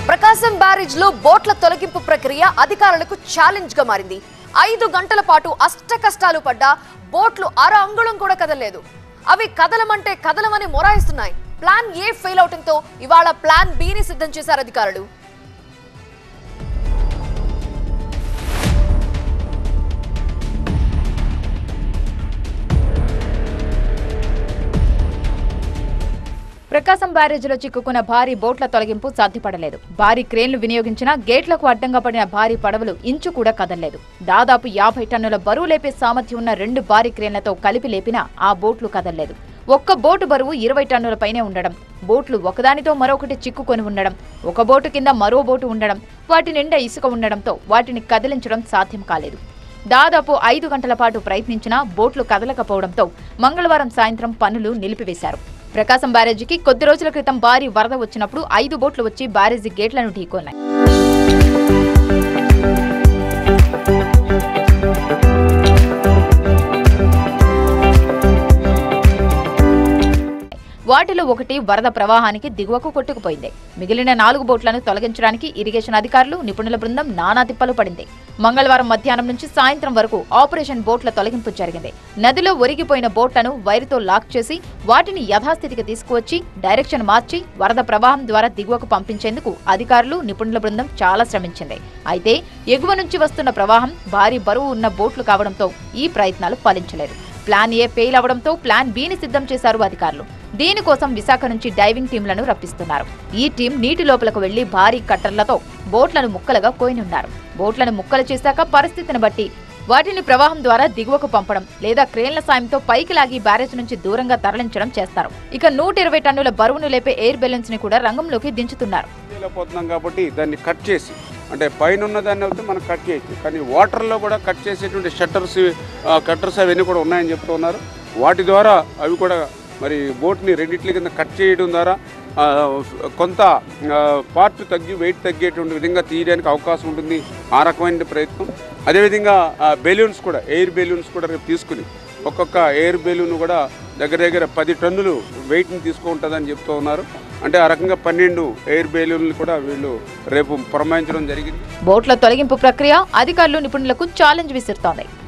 ప్రకాశం barrage లో బోట్ల తొలగింపు ప్రక్రియ అధికారులకు ఛాలెంజ్ గా మారింది ఐదు గంటల పాటు అష్ట కష్టాలు పడ్డా బోట్లు అర అంగుళం కూడా కదలలేదు అవి కదలమంటే కదలమని మొరాయిస్తున్నాయి ప్లాన్ ఏ ఫెయిల్ అవటంతో ఇవాళ ప్లాన్ బిని సిద్ధం చేశారు అధికారులు ప్రకాశం బ్యారేజీలో చిక్కుకున్న భారీ బోట్ల తొలగింపు సాధ్యపడలేదు భారీ క్రేన్లు వినియోగించినా గేట్లకు అడ్డంగా పడిన భారీ పడవలు ఇంచు కూడా కదలలేదు దాదాపు యాభై టన్నుల బరువు లేపే సామర్థ్యం ఉన్న రెండు భారీ క్రేన్లతో కలిపి లేపినా ఆ బోట్లు కదలలేదు ఒక్క బోటు బరువు ఇరవై టన్నుల పైనే ఉండడం బోట్లు ఒకదానితో మరొకటి చిక్కుకొని ఉండడం ఒక బోటు కింద మరో బోటు ఉండడం వాటి నిండా ఇసుక ఉండడంతో వాటిని కదిలించడం సాధ్యం కాలేదు దాదాపు ఐదు గంటల పాటు ప్రయత్నించినా బోట్లు కదలకపోవడంతో మంగళవారం సాయంత్రం పనులు నిలిపివేశారు ప్రకాశం బ్యారేజీకి కొద్ది రోజుల క్రితం భారీ వరద వచ్చినప్పుడు ఐదు బోట్లు వచ్చి బ్యారేజీ గేట్లను ఢీకొన్నాయి వాటిలో ఒకటి వరద ప్రవాహానికి దిగువకు కొట్టుకుపోయింది మిగిలిన నాలుగు బోట్లను తొలగించడానికి ఇరిగేషన్ అధికారులు నిపుణుల బృందం నానా తిప్పలు పడింది మంగళవారం మధ్యాహ్నం నుంచి సాయంత్రం వరకు ఆపరేషన్ బోట్ల తొలగింపు జరిగింది నదిలో ఒరిగిపోయిన బోట్లను వైరుతో లాక్ చేసి వాటిని యథాస్థితికి తీసుకువచ్చి డైరెక్షన్ మార్చి వరద ప్రవాహం ద్వారా దిగువకు పంపించేందుకు అధికారులు నిపుణుల బృందం చాలా శ్రమించింది అయితే ఎగువ నుంచి వస్తున్న ప్రవాహం భారీ బరువు ఉన్న బోట్లు కావడంతో ఈ ప్రయత్నాలు ఫలించలేదు ప్లాన్ ఏ ఫెయిల్ అవడంతో ప్లాన్ బిని సిద్ధం చేశారు అధికారులు దీనికోసం విశాఖ నుంచి డైవింగ్ టీంలను రప్పిస్తున్నారు ఈ టీం నీటి లోపలకు వెళ్లి భారీ కట్టర్లతో బోట్లను ముక్కలుగా కోయనున్నారు బోట్లను ముక్కలు చేశాక పరిస్థితిని బట్టి వాటిని ప్రవాహం ద్వారా దిగువకు పంపడం లేదా క్రేన్ల సాయంతో పైకి లాగి బ్యారేజ్ నుంచి దూరంగా తరలించడం చేస్తారు ఇక నూట ఇరవై టన్నుల బరువును లేపే ఎయిర్ బెలూన్స్ ని కూడా రంగంలోకి దించుతున్నారు పోతున్నాం కాబట్టి దాన్ని కట్ చేసి అంటే పైన ఉన్న దాన్ని అయితే మనం కట్ చేయొచ్చు కానీ వాటర్లో కూడా కట్ చేసేటువంటి షట్టర్స్ కట్టర్స్ అవన్నీ కూడా ఉన్నాయని చెప్తూ ఉన్నారు వాటి ద్వారా అవి కూడా మరి బోట్ని రెండిట్ల కింద కట్ చేయడం ద్వారా ఆ, కొంత పార్ట్ తగ్గి వెయిట్ తగ్గేటువంటి విధంగా తీయడానికి అవకాశం ఉంటుంది ఆ రకమైన ప్రయత్నం అదేవిధంగా బెలూన్స్ కూడా ఎయిర్ బెలూన్స్ కూడా రేపు తీసుకుని ఒక్కొక్క ఎయిర్ బెలూన్ కూడా దగ్గర దగ్గర పది టన్నులు వెయిట్ని తీసుకుంటుందని చెప్తూ ఉన్నారు అంటే ఆ రకంగా పన్నెండు ఎయిర్ బెలూన్లు కూడా వీళ్ళు రేపు పురమాయించడం జరిగింది బోట్ల తొలగింపు ప్రక్రియ అధికారులు నిపుణులకు ఛాలెంజ్ విసురుతోంది